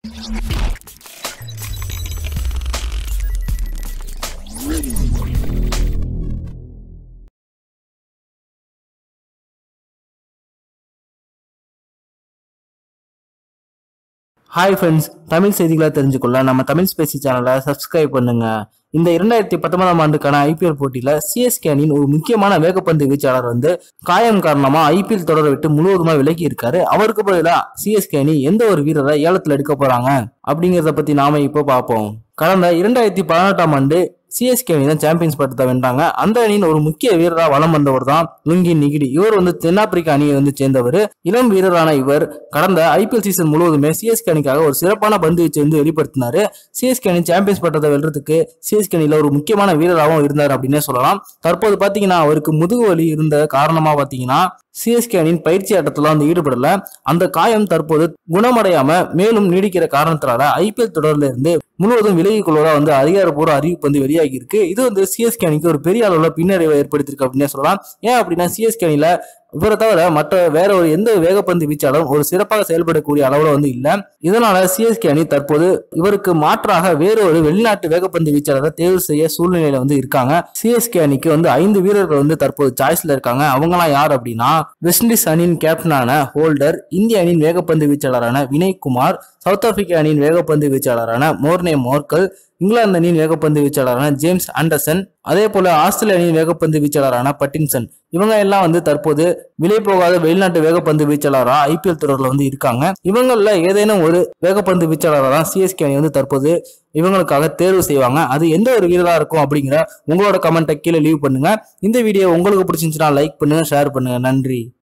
hi friends Tamil செய்திகளை தெரிஞ்சுக்கொள்ள நம்ம Tamil Spacey சேனலை சப்ஸ்கிரைப் பண்ணுங்க இந்த இரண்டாயிரத்தி பத்தொன்பதாம் ஆண்டுக்கான ஐபிஎல் போட்டியில சிஎஸ்கே அணியின் ஒரு முக்கியமான வேகப்பந்து வீச்சாளர் வந்து காயம் காரணமா ஐபிஎல் தொடரை விட்டு முழுவதுமா விலகி இருக்காரு அவருக்கு பதிலா சிஎஸ்கே அணி எந்த ஒரு வீரரை ஏலத்துல எடுக்க போறாங்க அப்படிங்கறத பத்தி நாம இப்போ பார்ப்போம் கடந்த இரண்டாயிரத்தி பதினெட்டாம் ஆண்டு சிஎஸ்கே அணி தான் சாம்பியன்ஸ் பட்டத்தை வென்றாங்க அந்த அணியின் ஒரு முக்கிய வீரரா வலம் வந்தவர் தான் லுங்கி நிகிடி இவர் வந்து தென்னாப்பிரிக்கா அணியை வந்து சேர்ந்தவர் இளம் வீரரான இவர் கடந்த ஐபிஎல் சீசன் முழுவதுமே சிஎஸ்கே அணிக்காக ஒரு சிறப்பான பந்து வீச்சை வந்து வெளிப்படுத்தினாரு சிஎஸ்கே அணி சாம்பியன்ஸ் பட்டத்தை வெல்றதுக்கு சிஎஸ்கே அணியில ஒரு முக்கியமான வீரராகவும் இருந்தார் அப்படின்னே சொல்லலாம் தற்போது பாத்தீங்கன்னா அவருக்கு முதுகு வலி இருந்த காரணமா பாத்தீங்கன்னா சிஎஸ்கே அணியின் பயிற்சி ஆட்டத்துல வந்து ஈடுபடல அந்த காயம் தற்போது குணமடையாம மேலும் நீடிக்கிற காரணத்தினால ஐபிஎல் தொடர்ல இருந்து முழுவதும் விலகிக் கொள்வதா வந்து அதிகாரப்பூர்வ அறிவிப்பு வந்து வெளியாகி இருக்கு இது வந்து சிஎஸ்கே அணிக்கு ஒரு பெரிய அளவுல பின்னடைவை ஏற்படுத்தியிருக்கு அப்படின்னே சொல்லலாம் ஏன் அப்படின்னா சிஎஸ்கே அணியில இவரை தவிர மற்ற வேற ஒரு எந்த வேகப்பந்து வீச்சாளரும் ஒரு சிறப்பாக செயல்படக்கூடிய அளவுல வந்து இல்ல இதனால சிஎஸ்கே அணி தற்போது இவருக்கு மாற்றாக வேற ஒரு வெளிநாட்டு வேகப்பந்து வீச்சாளரை தேர்வு செய்ய சூழ்நிலையில வந்து இருக்காங்க சிஎஸ்கே அணிக்கு வந்து ஐந்து வீரர்கள் வந்து தற்போது சாய்ஸ்ல இருக்காங்க அவங்கலாம் யார் அப்படின்னா வெஸ்ட் இண்டீஸ் அணியின் கேப்டனான ஹோல்டர் இந்திய அணியின் வேகப்பந்து வீச்சாளரான வினய் குமார் சவுத் ஆப்பிரிக்கா அணியின் வேகப்பந்து வீச்சாளரான மோர்னே மோர்கல் இங்கிலாந்து அணியின் வேகப்பந்து வீச்சாளரான ஜேம்ஸ் ஆண்டர்சன் அதே போல ஆஸ்திரேலிய அணியின் வேகப்பந்து வீச்சாளரான பட்டின்சன் இவங்க எல்லாம் வந்து தற்போது விலை போகாத வெளிநாட்டு வேகப்பந்து வீச்சாளரா ஐபிஎல் தொடர்ல வந்து இருக்காங்க இவங்கள ஏதேனும் ஒரு வேகப்பந்து வீச்சாளராக தான் சிஎஸ்கே அணி வந்து தற்போது இவங்களுக்காக தேர்வு செய்வாங்க அது எந்த ஒரு வீரரா இருக்கும் அப்படிங்கிற உங்களோட கமெண்ட்டை கீழே லீவ் பண்ணுங்க இந்த வீடியோ உங்களுக்கு பிடிச்சிருந்துச்சுன்னா லைக் பண்ணுங்க ஷேர் பண்ணுங்க நன்றி